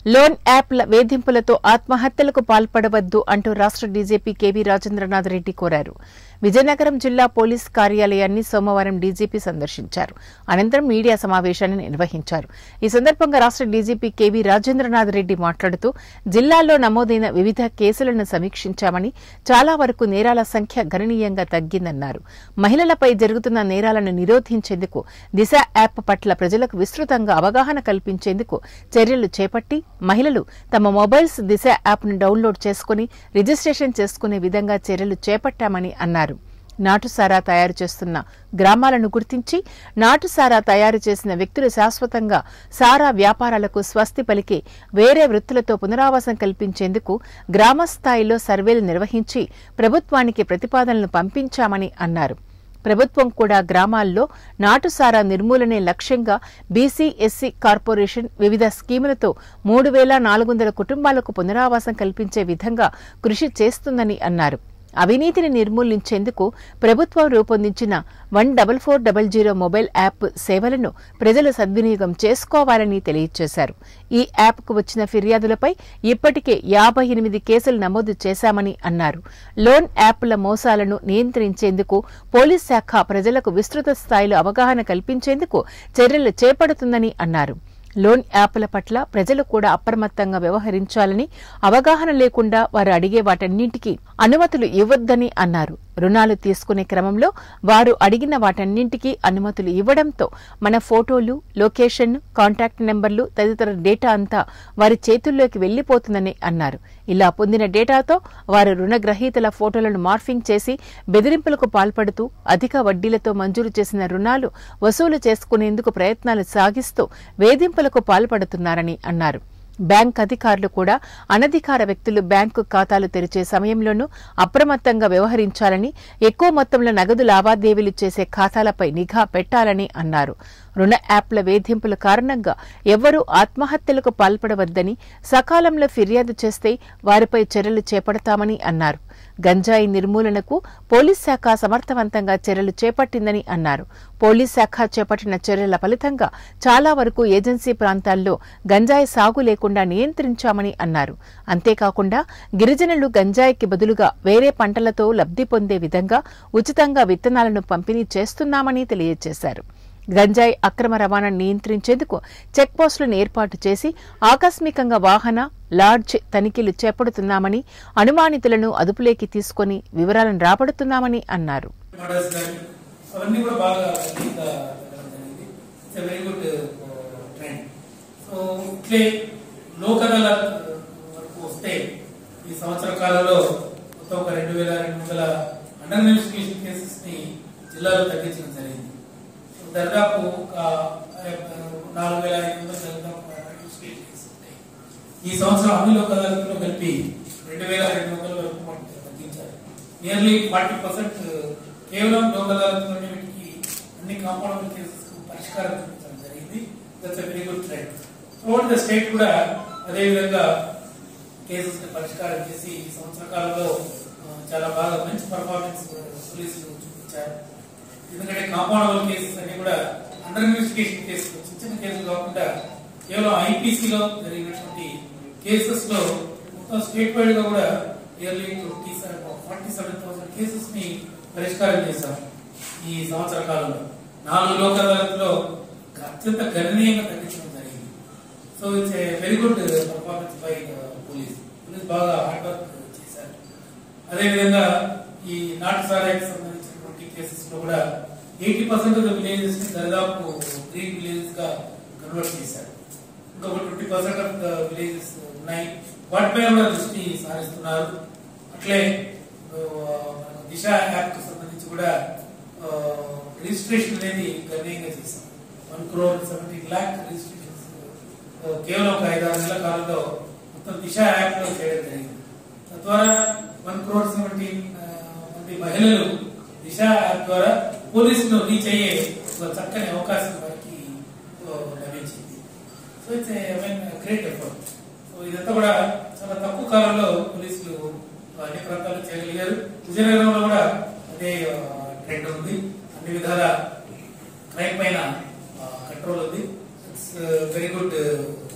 loan యాప్ల వేధింపులతో ఆత్మహత్యలకు పాల్పడవద్దు అంటూ రాష్ట్ర డీజీపీ కేవీ రాజేంద్రనాథ్ రెడ్డి కోరారు విజయనగరం జిల్లా పోలీస్ కార్యాలయాన్ని సోమవారం డీజీపీ సందర్శించారు అనంతరం మీడియా సమావేశాన్ని నిర్వహించారు ఈ సందర్భంగా రాష్ట్ర డీజీపీ కేవీ రాజేంద్రనాథ్ రెడ్డి మాట్లాడుతూ జిల్లాలో నమోదైన వివిధ కేసులను సమీక్షించామని చాలా వరకు నేరాల సంఖ్య గణనీయంగా తగ్గిందన్నారు మహిళలపై జరుగుతున్న నేరాలను నిరోధించేందుకు దిశ యాప్ పట్ల ప్రజలకు విస్తృతంగా అవగాహన కల్పించేందుకు చర్యలు చేపట్టి మహిళలు తమ మొబైల్స్ దిశ యాప్ను డౌన్లోడ్ చేసుకుని రిజిస్ట్రేషన్ చేసుకునే విధంగా చర్యలు చేపట్టామని అన్నారు నాటుసారా తయారు చేస్తున్న గ్రామాలను గుర్తించి నాటుసారా తయారు చేసిన వ్యక్తులు శాశ్వతంగా సారా వ్యాపారాలకు స్వస్తి పలికి వేరే వృత్తులతో పునరావాసం కల్పించేందుకు గ్రామ స్థాయిలో సర్వేలు నిర్వహించి ప్రభుత్వానికి ప్రతిపాదనలు పంపించామని అన్నారు ప్రభుత్వం కూడా గ్రామాల్లో నాటుసారా నిర్మూలనే లక్ష్యంగా బీసీ ఎస్సీ కార్పొరేషన్ వివిధ స్కీములతో మూడు వేల నాలుగు వందల కుటుంబాలకు పునరావాసం కల్పించే విధంగా కృషి చేస్తుందని అన్నారు అవినీతిని నిర్మూలించేందుకు ప్రభుత్వం రూపొందించిన one double four double zero mobile app సేవలను ప్రజలు సద్వినియోగం చేసుకోవాలని తెలియజేశారు ఈ యాప్కు వచ్చిన ఫిర్యాదులపై ఇప్పటికే యాభై ఎనిమిది కేసులు నమోదు చేశామని అన్నారు లోన్ యాప్ల మోసాలను నియంత్రించేందుకు పోలీస్ శాఖ ప్రజలకు విస్తృత స్థాయిలో అవగాహన కల్పించేందుకు చర్యలు చేపడుతుందని అన్నారు లోన్ యాప్ల పట్ల ప్రజలు కూడా అప్రమత్తంగా వ్యవహరించాలని అవగాహన లేకుండా వారు అడిగే వాటన్నింటికీ అనుమతులు ఇవ్వొద్దని అన్నారు రుణాలు తీసుకునే క్రమంలో వారు అడిగిన వాటన్నింటికీ అనుమతులు ఇవ్వడంతో మన ఫోటోలు లొకేషన్ కాంటాక్ట్ నెంబర్లు తదితర డేటా అంతా వారి చేతుల్లోకి వెళ్లిపోతుందని అన్నారు ఇలా పొందిన డేటాతో వారు రుణగ్రహీతల ఫోటోలను మార్ఫింగ్ చేసి బెదిరింపులకు పాల్పడుతూ అధిక వడ్డీలతో మంజూరు చేసిన రుణాలు వసూలు చేసుకునేందుకు ప్రయత్నాలు సాగిస్తూ వేధింపులకు పాల్పడుతున్నారని అన్నారు బ్యాంక్ అధికారులు కూడా అనధికార వ్యక్తులు బ్యాంకు ఖాతాలు తెరిచే సమయంలోనూ అప్రమత్తంగా వ్యవహరించాలని ఎక్కువ మొత్తంలో నగదు లావాదేవీలు చేసే ఖాతాలపై నిఘా పెట్టాలని అన్నారు రుణ యాప్ల వేధింపుల కారణంగా ఎవ్వరూ ఆత్మహత్యలకు పాల్పడవద్దని సకాలంలో ఫిర్యాదు చేస్తే వారిపై చర్యలు చేపడతామని అన్నారు గంజాయి నిర్మూలనకు పోలీస్ శాఖ సమర్థవంతంగా చర్యలు చేపట్టిందని అన్నారు పోలీస్ శాఖ చేపట్టిన చర్యల ఫలితంగా చాలా వరకు ఏజెన్సీ ప్రాంతాల్లో గంజాయి సాగు లేకుండా నియంత్రించామని అన్నారు అంతేకాకుండా గిరిజనులు గంజాయికి బదులుగా వేరే పంటలతో లబ్ధి పొందే విధంగా ఉచితంగా విత్తనాలను పంపిణీ చేస్తున్నామని తెలియజేశారు గంజాయి అక్రమ రవాణా నియంత్రించేందుకు చెక్ పోస్టులను ఏర్పాటు చేసి ఆకస్మికంగా వాహన లాడ్జ్ తనిఖీలు చేపడుతున్నామని అనుమానితులను అదుపులోకి తీసుకుని వివరాలను రాబడుతున్నామని అన్నారు మోడల్స్ కానీ అవన్నీ కూడా బాగా ఇంకా జరగడం జరిగింది it's very good trend so ఇట్లే లోక్ అదాలత్ వరకు వస్తే ఈ సంవత్సర కాలంలో మొత్తం ఒక రెండు వేల రెండు వందల అండర్ ఇన్వెస్టిగేషన్ కేసెస్ ని జిల్లాలో తగ్గించడం జరిగింది సో దాదాపు ఒక నాలుగు వేల ఐదు వందల దాదాపు ఇన్వెస్టిగేషన్ కేసెస్ ఉంటాయి ఈ సంవత్సరం అన్ని లోక్ అదాలత్లో కలిపి రెండు వేల రెండు వందల వరకు మనకి తగ్గించారు నియర్లీ ఫార్టీ పర్సెంట్ కేవలం లోక్ అదాలత్ నుండి వీటికి అన్ని కాంపౌండబుల్ కేసెస్ పరిష్కారం చూపించడం జరిగింది that's very good trend throughout the state కూడా అదే విధంగా కేసెస్ ని పరిష్కారం చేసి ఈ సంవత్సర కాలంలో ఆ, చాలా బాగా మంచి పర్ఫార్మెన్స్ పోలీసులు చూపించారు ఎందుకంటే కాంపౌండబుల్ కేసెస్ అన్ని కూడా అండర్ ఇన్వెస్టిగేషన్ కేసులు చిన్న చిన్న కేసులు కాకుండా కేవలం ఐపీసీలో జరిగినటువంటి కేసెస్ లో మొత్తం స్టేట్ వైడ్ గా కూడా nearly twenty seven forty seven thousand cases ని పరిష్కారం చేశాం ఈ సంవత్సర కాలంలో నాలుగు లోక్ అదాలత్లో అత్యంత గణనీయంగా తగ్గించడం జరిగింది so it's a very good performance by police police బాగా హార్డ్ వర్క్ చేశారు అదేవిధంగా ఈ నాటు సారాయికి సంబంధించినటువంటి కేసెస్ లో కూడా ఎయిటీ పర్సెంట్ ఆఫ్ విలేజెస్ ని దాదాపు గ్రీన్ విలేజెస్ గా కన్వర్ట్ చేశారు ఇంకొక twenty percent of the villages ఉన్నాయి వాటిపై కూడా దృష్టి సారిస్తున్నారు అట్లే ఆ, మనకు దిశ యాప్ కు సంబంధించి కూడా ఆ, రిజిస్ట్రేషన్ అనేది గణనీయంగా చేశాం one crore seventeen lakh registrations ఆ, కేవలం ఒక ఐదు ఆరు నెలల కాలంలో మొత్తం దిశ యాప్ లో చేయడం జరిగింది తద్వారా వన్ క్రోర్ సెవెంటీన్ మంది మహిళలు దిశ యాప్ ద్వారా పోలీసులు రీచ్ అయ్యే ఒక చక్కని అవకాశం వారికి ఆ, లభించింది so it's mean great effort so ఇదంతా కూడా చాలా తక్కువ కాలంలో పోలీసులు అన్ని ప్రాంతాల్లో చేయగలిగారు విజయనగరంలో కూడా అదే ట్రెండ్ ఉంది అన్ని విధాల క్రైమ్ పైన కంట్రోల్ ఉంది ఇట్స్ వెరీ గుడ్